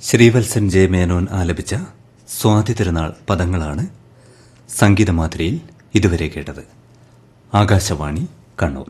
Sreevalsan J Menon ആലപിച്ച സ്വാതി തിരുനാൾ പദങ്ങളാണ് സംഗീതമാതിരിയിൽ ഇതുവരെ കേട്ടത് ആകാശവാണി കണ്ണൂർ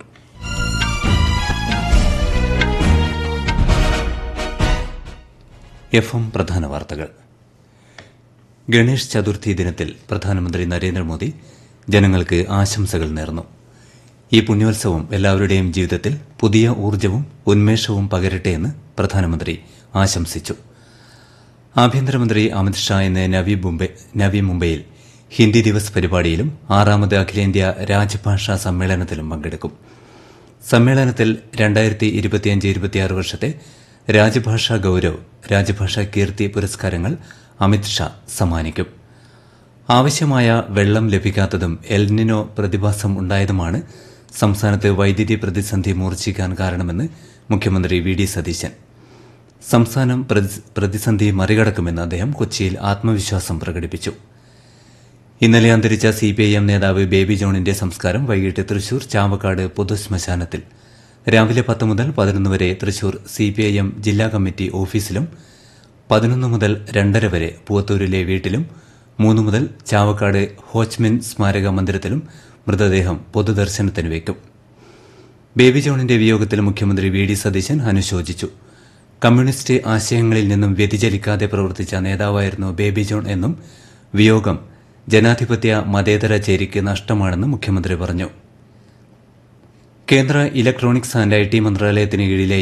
എഫ് എം പ്രധാന വാർത്തകൾ ഗണേഷ് ചതുർത്ഥി ദിനത്തിൽ പ്രധാനമന്ത്രി നരേന്ദ്രമോദി ജനങ്ങൾക്ക് ആശംസകൾ നേർന്നു ഈ പുണ്യോത്സവം എല്ലാവരുടെയും ജീവിതത്തിൽ പുതിയ ഊർജ്ജവും ഉന്മേഷവും പകരട്ടെയെന്ന് പ്രധാനമന്ത്രി ആശംസിച്ചു ആഭ്യന്തരമന്ത്രി അമിത്ഷാ ഇന്ന് നവി മുംബൈ നവി മുംബൈയിൽ ഹിന്ദി ദിവസ് പരിപാടിയിലും ആറാമത് അഖിലേന്ത്യാ രാജ്ഭാഷാ സമ്മേളനത്തിലും പങ്കെടുക്കും സമ്മേളനത്തിൽ രണ്ടായിരത്തി ഇരുപത്തിയഞ്ച് ഇരുപത്തിയാറ് വർഷത്തെ രാജഭാഷാ ഗൌരവ് രാജഭാഷാ കീർത്തി പുരസ്കാരങ്ങൾ അമിത്ഷാ സമ്മാനിക്കും ആവശ്യമായ വെള്ളം ലഭിക്കാത്തതും എൽനിനോ പ്രതിഭാസം ഉണ്ടായതുമാണ് സംസ്ഥാനത്ത് വൈദ്യുതി പ്രതിസന്ധി മൂർച്ഛിക്കാൻ കാരണമെന്ന് മുഖ്യമന്ത്രി വി ഡി സതീശൻ സംസ്ഥാനം പ്രതി- പ്രതിസന്ധി മറികടക്കുമെന്ന് അദ്ദേഹം കൊച്ചിയിൽ ആത്മവിശ്വാസം പ്രകടിപ്പിച്ചു ഇന്നലെ അന്തരിച്ച സിപിഐഎം നേതാവ് ബേബി ജോണിന്റെ സംസ്കാരം വൈകിട്ട് തൃശൂർ ചാവക്കാട് പൊതുശ്മശാനത്തിൽ രാവിലെ പത്ത് മുതൽ പതിനൊന്ന് വരെ തൃശൂർ സിപിഐഎം ജില്ലാ കമ്മിറ്റി ഓഫീസിലും പതിനൊന്ന് മുതൽ രണ്ടര വരെ പൂവത്തൂരിലെ വീട്ടിലും മൂന്ന് മുതൽ ചാവക്കാട് ഹോച്ച്മിൻ സ്മാരക മന്ദിരത്തിലും മൃതദേഹം പൊതുദർശനത്തിന് വയ്ക്കും ബേബി ജോണിന്റെ വിയോഗത്തിൽ മുഖ്യമന്ത്രി വി ഡി സതീശൻ അനുശോചിച്ചു കമ്മ്യൂണിസ്റ്റ് ആശയങ്ങളിൽ നിന്നും വ്യതിചലിക്കാതെ പ്രവർത്തിച്ച നേതാവായിരുന്നു ബേബി ജോൺ എന്നും വിയോഗം ജനാധിപത്യ മതേതര ചേരിക്ക് നഷ്ടമാണെന്നും മുഖ്യമന്ത്രി പറഞ്ഞു കേന്ദ്ര ഇലക്ട്രോണിക്സ് ആൻഡ് ഐ ടി മന്ത്രാലയത്തിന് കീഴിലെ